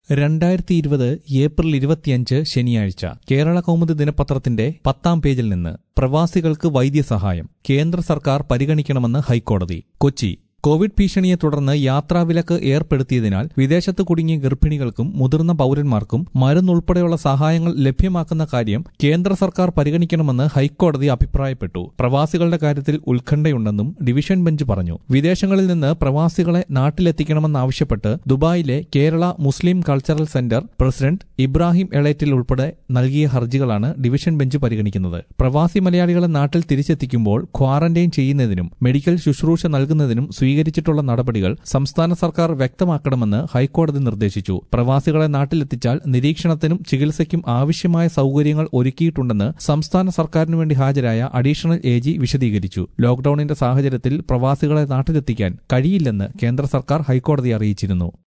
രണ്ടായിരത്തി ഇരുപത് ഏപ്രിൽ ഇരുപത്തിയഞ്ച് ശനിയാഴ്ച കേരള കൗമുദി ദിനപത്രത്തിന്റെ പത്താം പേജിൽ നിന്ന് പ്രവാസികൾക്ക് വൈദ്യസഹായം കേന്ദ്ര സർക്കാർ പരിഗണിക്കണമെന്ന് ഹൈക്കോടതി കൊച്ചി കോവിഡ് ഭീഷണിയെ തുടർന്ന് യാത്രാവിലക്ക് ഏർപ്പെടുത്തിയതിനാൽ വിദേശത്ത് കുടുങ്ങിയ ഗർഭിണികൾക്കും മുതിർന്ന പൌരന്മാർക്കും മരുന്നുൾപ്പെടെയുള്ള സഹായങ്ങൾ ലഭ്യമാക്കുന്ന കാര്യം കേന്ദ്ര സർക്കാർ പരിഗണിക്കണമെന്ന് ഹൈക്കോടതി അഭിപ്രായപ്പെട്ടു പ്രവാസികളുടെ കാര്യത്തിൽ ഉത്കണ്ഠയുണ്ടെന്നും ഡിവിഷൻ ബെഞ്ച് പറഞ്ഞു വിദേശങ്ങളിൽ നിന്ന് പ്രവാസികളെ നാട്ടിലെത്തിക്കണമെന്നാവശ്യപ്പെട്ട് ദുബായിലെ Kerala Muslim cultural centre president Ibrahim Elettil ഉൾപ്പെടെ നൽകിയ ഹർജികളാണ് ഡിവിഷൻ ബെഞ്ച് പരിഗണിക്കുന്നത് പ്രവാസി മലയാളികളെ നാട്ടിൽ തിരിച്ചെത്തിക്കുമ്പോൾ ക്വാറന്റൈൻ ചെയ്യുന്നതിനും മെഡിക്കൽ ശുശ്രൂഷ നൽകുന്നതിനും സ്വീകരിച്ചിട്ടുള്ള നടപടികൾ സംസ്ഥാന സർക്കാർ വ്യക്തമാക്കണമെന്ന് ഹൈക്കോടതി നിർദ്ദേശിച്ചു പ്രവാസികളെ നാട്ടിലെത്തിച്ചാൽ നിരീക്ഷണത്തിനും ചികിത്സയ്ക്കും ആവശ്യമായ സൌകര്യങ്ങൾ ഒരുക്കിയിട്ടുണ്ടെന്ന് സംസ്ഥാന സർക്കാരിനു വേണ്ടി ഹാജരായ അഡീഷണൽ എ ജി വിശദീകരിച്ചു ലോക്ഡൌണിന്റെ സാഹചര്യത്തിൽ പ്രവാസികളെ നാട്ടിലെത്തിക്കാൻ കഴിയില്ലെന്ന് കേന്ദ്ര സർക്കാർ ഹൈക്കോടതിയെ അറിയിച്ചിരുന്നു